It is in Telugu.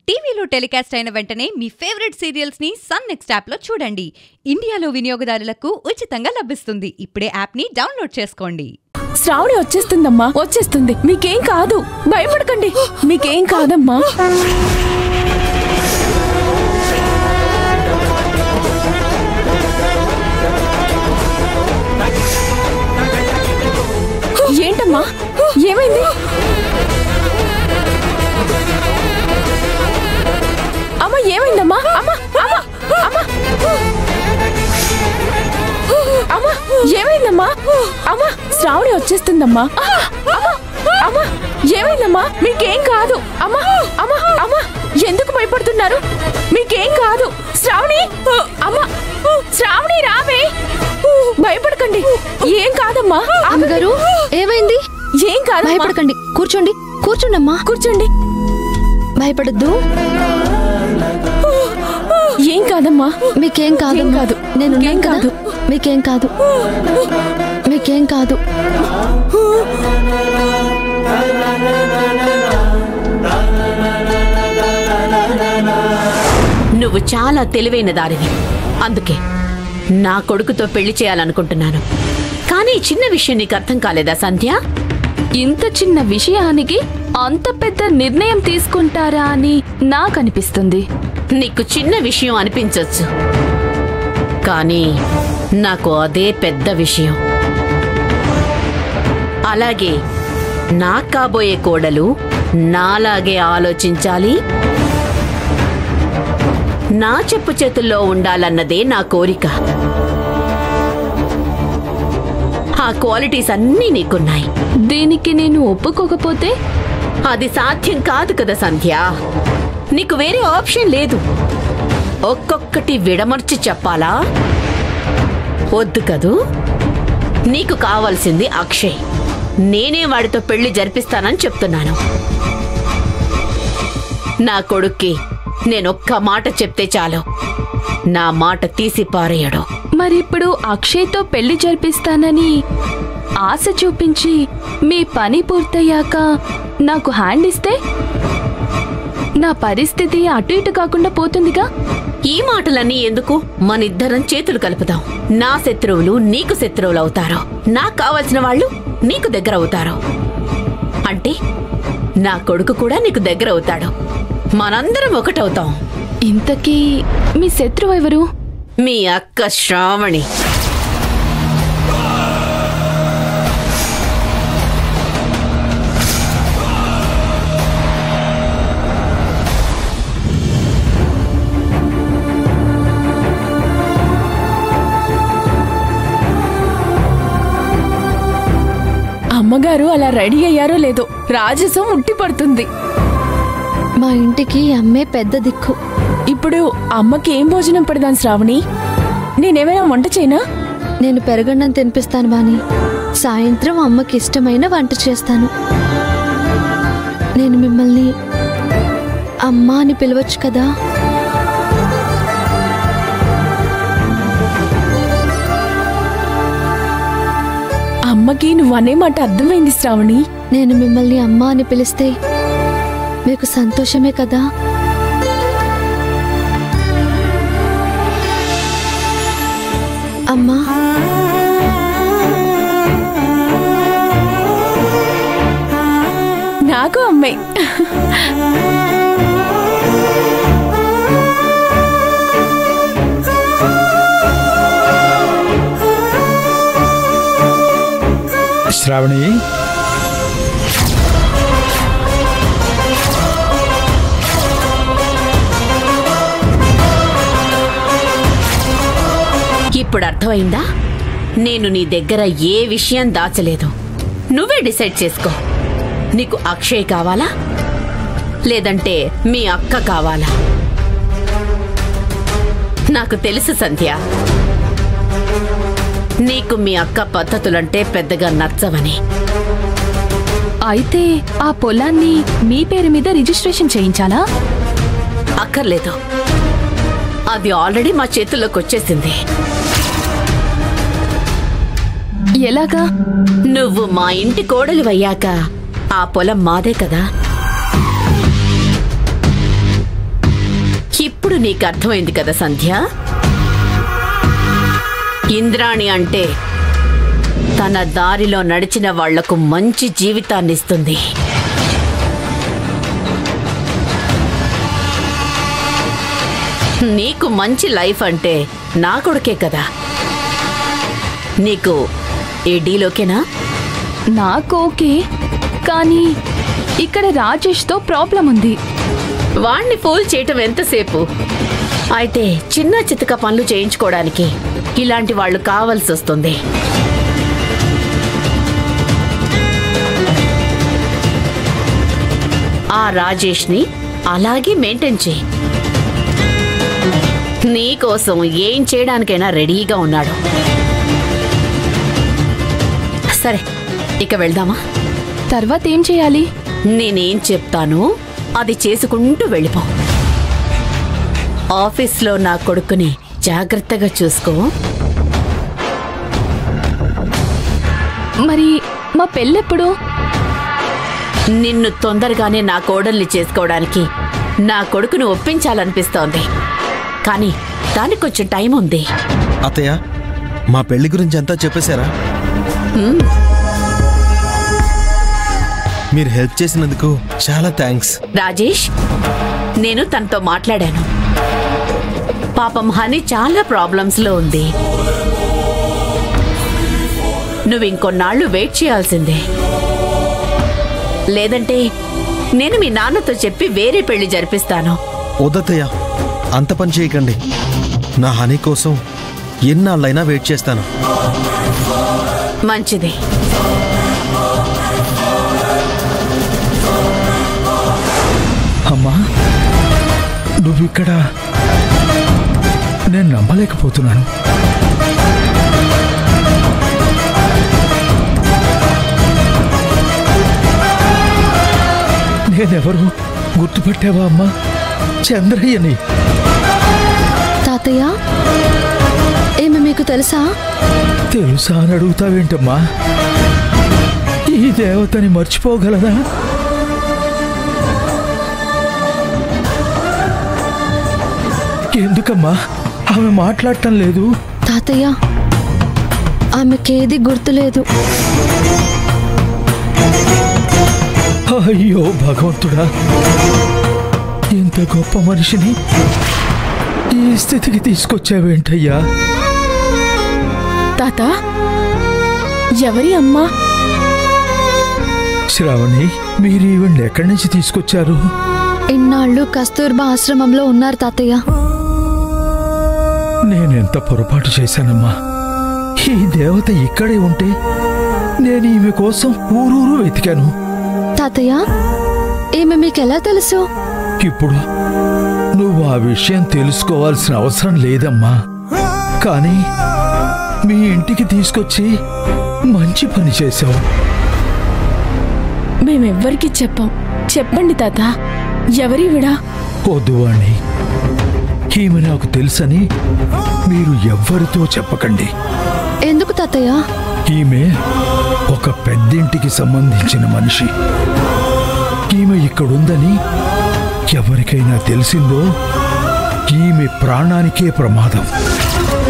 టీవీలో టెలికాస్ట్ అయిన వెంటనే మీ ఫేవరెట్ సీరియల్స్ ని సన్ నెక్స్ట్ యాప్ లో చూడండి ఇండియాలో వినియోగదారులకు ఉచితంగా లభిస్తుంది ఇప్పుడే యాప్ ని డౌన్లోడ్ చేసుకోండి శ్రావణి వచ్చేస్తుందమ్మా వచ్చేస్తుంది మీకేం కాదు భయపడకండి మీకేం కాదమ్మా ఏంటమ్మా ఏమైంది అమ్మ ఏమైందమ్మా అమ్మ అమ్మ అమ్మ అమ్మా ఏమైందమ్మా అమ్మా శ్రావణి వచ్చేస్తుందమ్మా అమ్మా అమ్మా ఏమైందమ్మా మీకేం కాదు అమ్మా అమ్మా అమ్మా ఎందుకు భయపడుతున్నారు మీకేం కాదు శ్రావణి అమ్మా శ్రావణి రావే భయపడకండి ఏం కాదమ్మా అమ్మగారు ఏమైంది ఏం కాదు భయపడకండి కూర్చోండి కూర్చోండమ్మా కూర్చోండి భయపడద్దు ఏం కాదమ్మా మీకేం కాదు ఏం కాదు. నేను ఏం కాదు. మీకేం కాదు మీకేం కాదు నువ్వు చాలా తెలివైన దారివి అందుకే నా కొడుకుతో పెళ్లి చేయాలనుకుంటున్నాను కానీ ఈ చిన్న విషయం నీకు అర్థం కాలేదా సంధ్య ఇంత చిన్న విషయానికి అంత పెద్ద నిర్ణయం తీసుకుంటారా అని నాకనిపిస్తుంది నీకు చిన్న విషయం అనిపించొచ్చు కానీ నాకు అదే పెద్ద విషయం అలాగే నా కాబోయే కోడలు నాలాగే ఆలోచించాలి నా చెప్పు చేతుల్లో ఉండాలన్నదే నా కోరిక ఆ క్వాలిటీస్ అన్నీ నీకున్నాయి దీనికి నేను ఒప్పుకోకపోతే అది సాధ్యం కాదు కదా సంధ్య నీకు వేరే ఆప్షన్ లేదు ఒక్కొక్కటి విడమర్చి చెప్పాలా వద్దు కదూ నీకు కావాల్సింది అక్షయ్ నేనే వాడితో పెళ్లి జరిపిస్తానని చెప్తున్నాను నా కొడుక్కి నేనొక్క మాట చెప్తే చాలు నా మాట తీసి పారేయడు మరిప్పుడు అక్షయ్తో పెళ్లి జరిపిస్తానని ఆశ చూపించి మీ పని పూర్తయ్యాక నాకు హ్యాండ్ ఇస్తే నా పరిస్థితి అటు ఇటు కాకుండా పోతుందిగా ఈ మాటలన్నీ ఎందుకు మనిద్దరం చేతులు కలుపుదాం నా శత్రువులు నీకు శత్రువులు అవుతారు నాకు కావలసిన వాళ్ళు నీకు దగ్గర అవుతారు అంటే నా కొడుకు కూడా నీకు దగ్గర అవుతాడు మనందరం ఒకటవుతాం ఇంతకీ మీ శత్రువు ఎవరు మీ అక్క శ్రావణి అమ్మగారు అలా రెడీ అయ్యారో లేదో రాజసం ఉట్టి పడుతుంది మా ఇంటికి అమ్మే పెద్ద దిక్కు ఇప్పుడు అమ్మకి ఏం భోజనం పెడదాం శ్రావణి నేనేమైనా వంట చేయనా నేను పెరగన్నం తినిపిస్తాను వాణి సాయంత్రం అమ్మకి ఇష్టమైన వంట చేస్తాను నేను మిమ్మల్ని అమ్మా అని పిలవచ్చు కదా అమ్మకి నువ్వనే మాట అర్థమైంది శ్రావణి నేను మిమ్మల్ని అమ్మా అని పిలిస్తే మీకు సంతోషమే కదా అమ్మా నాకు అమ్మే శ్రావణి ఇప్పుడు అర్థమైందా నేను నీ దగ్గర ఏ విషయం దాచలేదు నువ్వే డిసైడ్ చేసుకో నీకు అక్షయ్ కావాలా లేదంటే మీ అక్క కావాలా నాకు తెలుసు సంధ్య నీకు మీ అక్క పద్ధతులంటే పెద్దగా నచ్చవని అయితే ఆ పొలాన్ని మీ పేరు మీద రిజిస్ట్రేషన్ చేయించాలా అక్కర్లేదు అది ఆల్రెడీ మా చేతుల్లోకి వచ్చేసింది ఎలాగా నువ్వు మా ఇంటి కోడలు అయ్యాక ఆ పొలం మాదే కదా నీకు అర్థమైంది కదా సంధ్య ఇంద్రాణి అంటే తన దారిలో నడిచిన వాళ్లకు మంచి జీవితాన్ని ఇస్తుంది నీకు మంచి లైఫ్ అంటే నా కొడుకే కదా నీకు ఈ డీలోకేనా నాకు ఓకే కానీ ఇక్కడ రాజేష్తో ప్రాబ్లం ఉంది వాణ్ణి ఫూల్ చేయటం ఎంతసేపు అయితే చిన్న చితక పనులు చేయించుకోవడానికి ఇలాంటి వాళ్ళు కావాల్సి వస్తుంది ఆ రాజేష్ని అలాగే మెయింటైన్ చేయి నీకోసం ఏం చేయడానికైనా రెడీగా ఉన్నాడు సరే ఇక వెళ్దామా తర్వాత ఏం చేయాలి నేనేం చెప్తానో అది చేసుకుంటూ వెళ్ళిపో ఆఫీస్లో నా కొడుకుని జాగ్రత్తగా చూసుకో మరి మా పెళ్ళెప్పుడు నిన్ను తొందరగానే నా కోడల్ని చేసుకోవడానికి నా కొడుకును ఒప్పించాలనిపిస్తోంది కానీ దానికి కొంచెం టైం ఉంది అత్తయ్య మా పెళ్లి గురించి అంతా చెప్పేశారా మీరు హెల్ప్ చేసినందుకు చాలా థ్యాంక్స్ రాజేష్ నేను తనతో మాట్లాడాను పాపం హనీ చాలా ప్రాబ్లమ్స్లో ఉంది నువ్వు ఇంకొన్నాళ్ళు వెయిట్ చేయాల్సిందే లేదంటే నేను మీ నాన్నతో చెప్పి వేరే పెళ్లి జరిపిస్తాను వద్దత్తయ్య అంత పని చేయకండి నా హనీ కోసం ఎన్నాళ్ళైనా వెయిట్ చేస్తాను మంచిది అమ్మా నువ్విక్కడ నేను నమ్మలేకపోతున్నాను నేనెవరు గుర్తుపట్టావా అమ్మా చంద్రయ్యని తాతయ్య ఏమి మీకు తెలుసా తెలుసా అని అడుగుతావేంటమ్మా ఈ దేవతని మర్చిపోగలదా ఎందుకమ్మా ఆమె మాట్లాడటం లేదు తాతయ్య ఆమెకేది గుర్తులేదు అయ్యో భగవంతుడా ఇంత గొప్ప మనిషిని ఈ స్థితికి తీసుకొచ్చావేంటయ్యా తాత ఎవరి అమ్మా శ్రావణి మీరు ఈవెంట్ ఎక్కడి నుంచి తీసుకొచ్చారు ఇన్నాళ్ళు కస్తూర్బా ఆశ్రమంలో ఉన్నారు తాతయ్య నేనెంత పొరపాటు చేశానమ్మా ఈ దేవత ఇక్కడే ఉంటే నేను ఈమె కోసం ఊరూరు వెతికాను తాతయ్య ఈమె మీకెలా తెలుసు ఇప్పుడు నువ్వు ఆ విషయం తెలుసుకోవాల్సిన అవసరం లేదమ్మా కానీ మీ ఇంటికి తీసుకొచ్చి మంచి పని చేశావు మేమెవ్వరికి చెప్పం చెప్పండి తాత ఎవరి విడా వద్దు వాణ్ణి ఈమె నాకు తెలుసని మీరు ఎవ్వరితో చెప్పకండి ఎందుకు తాతయ్య ఈమె ఒక పెద్దింటికి సంబంధించిన మనిషి ఈమె ఇక్కడుందని ఎవరికైనా తెలిసిందో ఈమె ప్రాణానికే ప్రమాదం